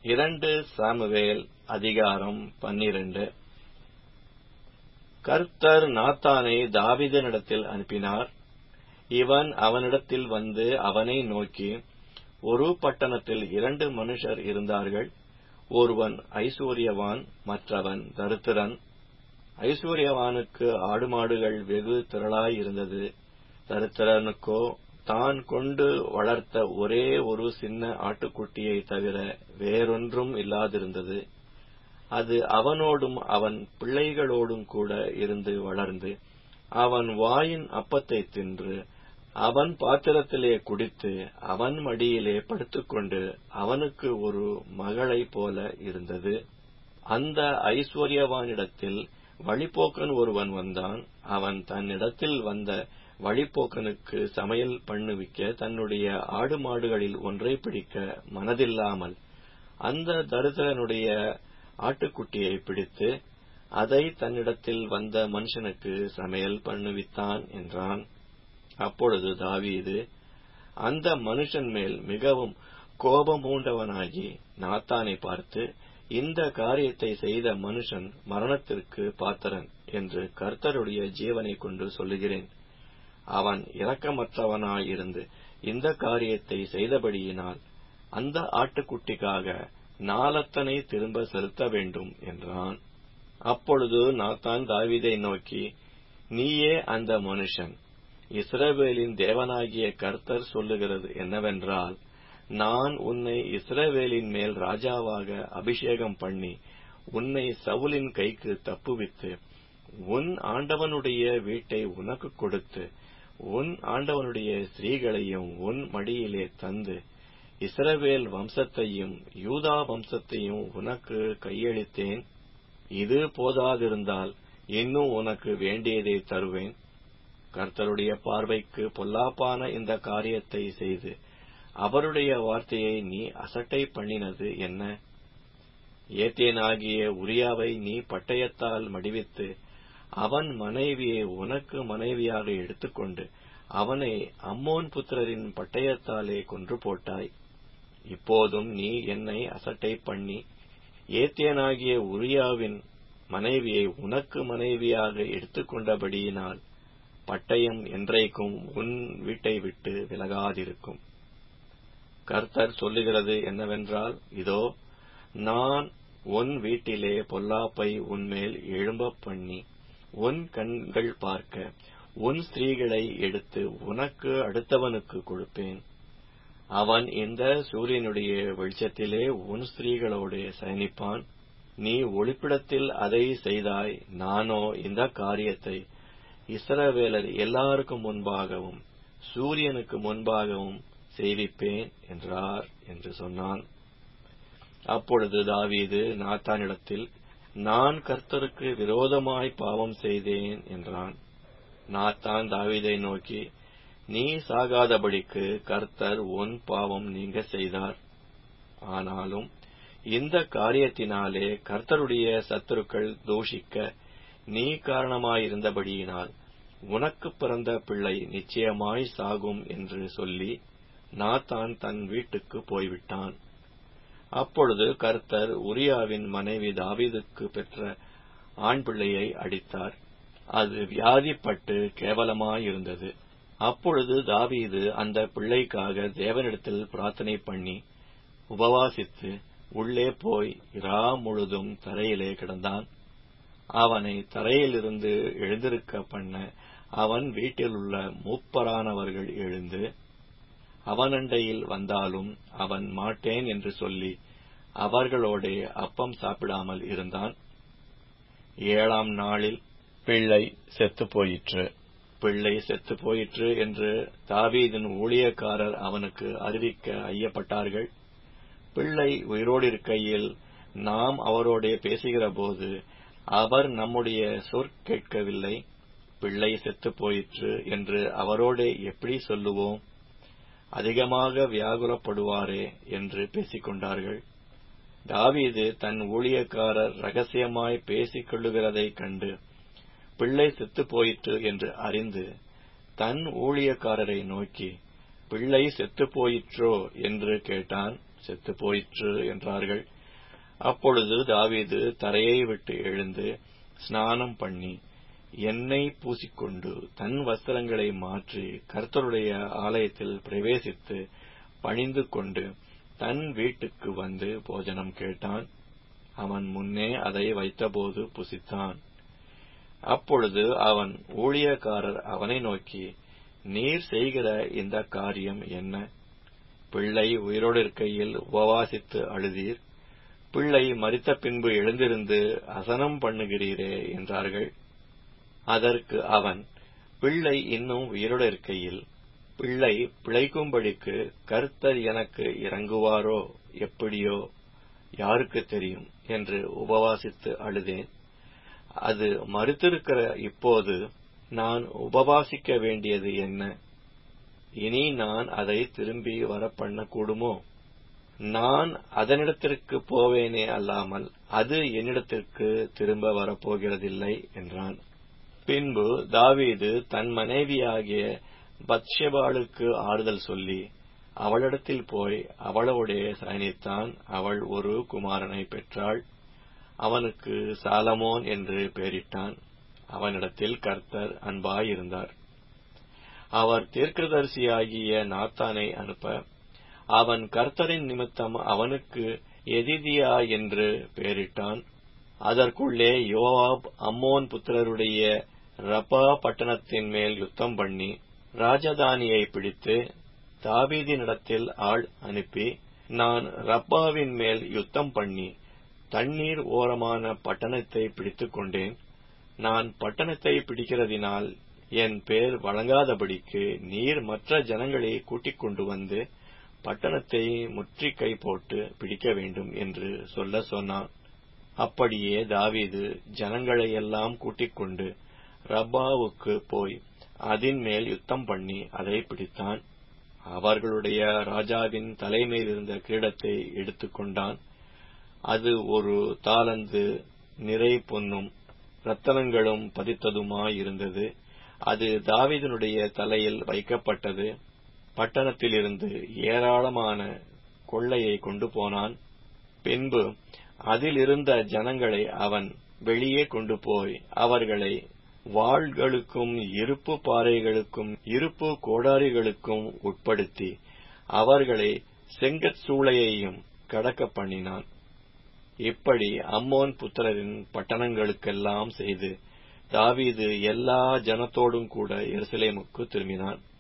இரண்டு சாமுவேல் அதிகாரம் பன்னிரண்டு கர்த்தர் நாத்தானை தாவீதினிடத்தில் அனுப்பினார் இவன் அவனிடத்தில் வந்து அவனை நோக்கி ஒரு பட்டணத்தில் இரண்டு மனுஷர் இருந்தார்கள் ஒருவன் ஐசுவரியவான் மற்றவன் தரித்திரன் ஐசுவரியவானுக்கு ஆடு மாடுகள் வெகு திரளாயிருந்தது தரித்திரனுக்கோ தான் கொண்டு வளர்த்த ஒரே ஒரு சின்ன ஆட்டுக்குட்டியை தவிர வேறொன்றும் இல்லாதிருந்தது அது அவனோடும் அவன் பிள்ளைகளோடும் கூட இருந்து வளர்ந்து அவன் வாயின் அப்பத்தை தின்று அவன் பாத்திரத்திலே குடித்து அவன் மடியிலே படுத்துக்கொண்டு அவனுக்கு ஒரு மகளைப் போல இருந்தது அந்த ஐஸ்வர்யவானிடத்தில் வழிப்போக்கன் ஒருவன் வந்தான் அவன் தன்னிடத்தில் வந்த வழிப்போக்கனுக்கு சமையல் பண்ணுவிக்க தன்னுடைய ஆடு மாடுகளில் ஒன்றை பிடிக்க மனதில்லாமல் அந்த தரித்திரனுடைய ஆட்டுக்குட்டியை பிடித்து அதை தன்னிடத்தில் வந்த மனுஷனுக்கு சமையல் பண்ணுவித்தான் என்றான் அப்பொழுது தாவீது அந்த மனுஷன் மேல் மிகவும் கோபமூண்டவனாகி நாத்தானை பார்த்து இந்த காரியத்தை செய்த மனுஷன் மரணத்திற்கு பாத்திரன் என்று கர்த்தருடைய ஜீவனை கொண்டு சொல்லுகிறேன் அவன் இரக்கமற்றவனாயிருந்து இந்த காரியத்தை செய்தபடியினால் அந்த ஆட்டுக்குட்டிக்காக நாளத்தனை திரும்ப செலுத்த வேண்டும் என்றான் அப்பொழுது நாத்தான் தாவிதை நோக்கி நீயே அந்த மனுஷன் இஸ்ரவேலின் தேவனாகிய கர்த்தர் சொல்லுகிறது என்னவென்றால் நான் உன்னை இஸ்ரவேலின் மேல் ராஜாவாக அபிஷேகம் பண்ணி உன்னை சவுலின் கைக்கு தப்புவித்து உன் ஆண்டவனுடைய வீட்டை உனக்கு கொடுத்து உன் ஆண்டவனுடைய ஸ்திரீகளையும் உன் மடியிலே தந்து இஸ்ரவேல் வம்சத்தையும் யூதா வம்சத்தையும் உனக்கு கையளித்தேன் இது போதாதிருந்தால் இன்னும் உனக்கு வேண்டியதை தருவேன் கர்த்தருடைய பார்வைக்கு பொல்லாப்பான இந்த காரியத்தை செய்து அவருடைய வார்த்தையை நீ அசட்டை பண்ணினது என்ன ஏத்தேனாகிய உரியாவை நீ பட்டயத்தால் மடிவித்து அவன் மனைவியை உனக்கு மனைவியாக எடுத்துக்கொண்டு அவனை அம்மோன் புத்திரரின் பட்டயத்தாலே கொன்று போட்டாய் இப்போதும் நீ என்னை அசட்டை பண்ணி ஏத்தியனாகிய உரியாவின் மனைவியை உனக்கு மனைவியாக எடுத்துக்கொண்டபடியினால் பட்டயம் என்றைக்கும் உன் வீட்டை விட்டு விலகாதிருக்கும் கர்த்தர் சொல்லுகிறது என்னவென்றால் இதோ நான் உன் வீட்டிலே பொல்லாப்பை உன்மேல் எழும்ப பண்ணி உன் கண்கள் பார்க்க உன் ஸ்திரீகளை எடுத்து உனக்கு அடுத்தவனுக்கு கொடுப்பேன் அவன் இந்த சூரியனுடைய வெளிச்சத்திலே உன் ஸ்திரீகளோடு சயனிப்பான் நீ ஒளிப்பிடத்தில் அதை செய்தாய் நானோ இந்த காரியத்தை இஸ்ரவேலர் எல்லாருக்கும் முன்பாகவும் சூரியனுக்கு முன்பாகவும் செய்விப்பேன் என்றார் என்று சொன்னான் அப்பொழுது தாவீது நாத்தானிடத்தில் நான் கர்த்தருக்கு விரோதமாய் பாவம் செய்தேன் என்றான் நாத்தான் தாவீதை நோக்கி நீ சாகாதபடிக்கு கர்த்தர் உன் பாவம் நீங்க செய்தார் ஆனாலும் இந்த காரியத்தினாலே கர்த்தருடைய சத்துருக்கள் தோஷிக்க நீ காரணமாயிருந்தபடியினால் உனக்கு பிறந்த பிள்ளை நிச்சயமாய் சாகும் என்று சொல்லி நாத்தான் தன் வீட்டுக்கு போய்விட்டான் அப்பொழுது கர்த்தர் உரியாவின் மனைவி தாவீதுக்கு பெற்ற ஆண் பிள்ளையை அடித்தார் அது வியாதிப்பட்டு கேவலமாயிருந்தது அப்பொழுது தாவீது அந்த பிள்ளைக்காக தேவனிடத்தில் பிரார்த்தனை பண்ணி உபவாசித்து உள்ளே போய் இரா முழுதும் தரையிலே கிடந்தான் அவனை தரையிலிருந்து எழுந்திருக்க பண்ண அவன் வீட்டிலுள்ள மூப்பரானவர்கள் எழுந்து அவனண்டையில் வந்தாலும் அவன் மாட்டேன் என்று சொல்லி அவர்களோடே அப்பம் சாப்பிடாமல் இருந்தான் ஏழாம் நாளில் பிள்ளை செத்துப் போயிற்று பிள்ளை செத்துப் போயிற்று என்று தாவீதின் ஊழியக்காரர் அவனுக்கு அறிவிக்க ஐயப்பட்டார்கள் பிள்ளை உயிரோடிருக்கையில் நாம் அவரோடே பேசுகிறபோது அவர் நம்முடைய சொற் கேட்கவில்லை பிள்ளை செத்துப் போயிற்று என்று அவரோடே எப்படி சொல்லுவோம் அதிகமாக வியாகுலப்படுவாரே என்று பேசிக் கொண்டார்கள் தாவீது தன் ஊழியக்காரர் ரகசியமாய் பேசிக் கொள்ளுகிறதைக் கண்டு பிள்ளை செத்துப் போயிற்று என்று அறிந்து தன் ஊழியக்காரரை நோக்கி பிள்ளை செத்துப் போயிற்றோ என்று கேட்டான் செத்து போயிற்று என்றார்கள் அப்பொழுது தாவீது தரையை விட்டு எழுந்து ஸ்நானம் பண்ணி எண்ணெய் பூசிக்கொண்டு தன் வஸ்திரங்களை மாற்றி கர்த்தருடைய ஆலயத்தில் பிரவேசித்து பணிந்து கொண்டு தன் வீட்டுக்கு வந்து போஜனம் கேட்டான் அவன் முன்னே அதை வைத்தபோது புசித்தான் அப்பொழுது அவன் ஊழியக்காரர் அவனை நோக்கி நீர் செய்கிற இந்த காரியம் என்ன பிள்ளை உயிரோடு இருக்கையில் உபவாசித்து அழுதீர் பிள்ளை மறித்த பின்பு எழுந்திருந்து அசனம் பண்ணுகிறீரே என்றார்கள் அதற்கு அவன் பிள்ளை இன்னும் உயிரோடு இருக்கையில் பிள்ளை பிழைக்கும்படிக்கு கர்த்தர் எனக்கு இறங்குவாரோ எப்படியோ யாருக்கு தெரியும் என்று உபவாசித்து அழுதேன் அது மறுத்திருக்கிற இப்போது நான் உபவாசிக்க வேண்டியது என்ன இனி நான் அதை திரும்பி வரப்பண்ண கூடுமோ நான் அதனிடத்திற்கு போவேனே அல்லாமல் அது என்னிடத்திற்கு திரும்ப வரப்போகிறதில்லை என்றான் பின்பு தாவீது தன் மனைவியாகிய பத்ஷெபாளுக்கு ஆறுதல் சொல்லி அவளிடத்தில் போய் அவளோடே சயனித்தான் அவள் ஒரு குமாரனை பெற்றாள் அவனுக்கு சாலமோன் என்று பெயரிட்டான் அவனிடத்தில் கர்த்தர் அன்பாயிருந்தார் அவர் தீர்க்கதரிசியாகிய நாத்தானை அனுப்ப அவன் கர்த்தரின் நிமித்தம் அவனுக்கு எதிதியா என்று பெயரிட்டான் அதற்குள்ளே யோவாப் அம்மோன் புத்திரருடைய ரபா பட்டணத்தின் மேல் யுத்தம் பண்ணி ராஜதானியை பிடித்து தாவீதினிடத்தில் ஆள் அனுப்பி நான் ரப்பாவின் மேல் யுத்தம் பண்ணி தண்ணீர் ஓரமான பட்டணத்தை பிடித்துக் கொண்டேன் நான் பட்டணத்தை பிடிக்கிறதினால் என் பேர் வழங்காதபடிக்கு நீர் மற்ற ஜனங்களை கூட்டிக் கொண்டு வந்து பட்டணத்தை முற்றிக்கை போட்டு பிடிக்க வேண்டும் என்று சொல்ல சொன்னான் அப்படியே தாவீது ஜனங்களையெல்லாம் கூட்டிக் கொண்டு ரப்பாவுக்கு போய் அதின் மேல் யுத்தம் பண்ணி அதை பிடித்தான் அவர்களுடைய ராஜாவின் தலைமையில் இருந்த கிரீடத்தை எடுத்துக்கொண்டான் அது ஒரு தாளந்து நிறை பொன்னும் ரத்தனங்களும் பதித்ததுமாயிருந்தது அது தாவீதனுடைய தலையில் வைக்கப்பட்டது பட்டணத்திலிருந்து ஏராளமான கொள்ளையை கொண்டு போனான் பின்பு அதிலிருந்த ஜனங்களை அவன் வெளியே கொண்டு போய் அவர்களை வாள்களுக்கும் இருப்பு பாறைகளுக்கும் இருப்பு கோடாரிகளுக்கும் உட்படுத்தி அவர்களை செங்கற் சூளையையும் கடக்க பண்ணினான் இப்படி அம்மோன் புத்திரரின் பட்டணங்களுக்கெல்லாம் செய்து தாவீது எல்லா ஜனத்தோடும் கூட எருசலேமுக்கு திரும்பினான்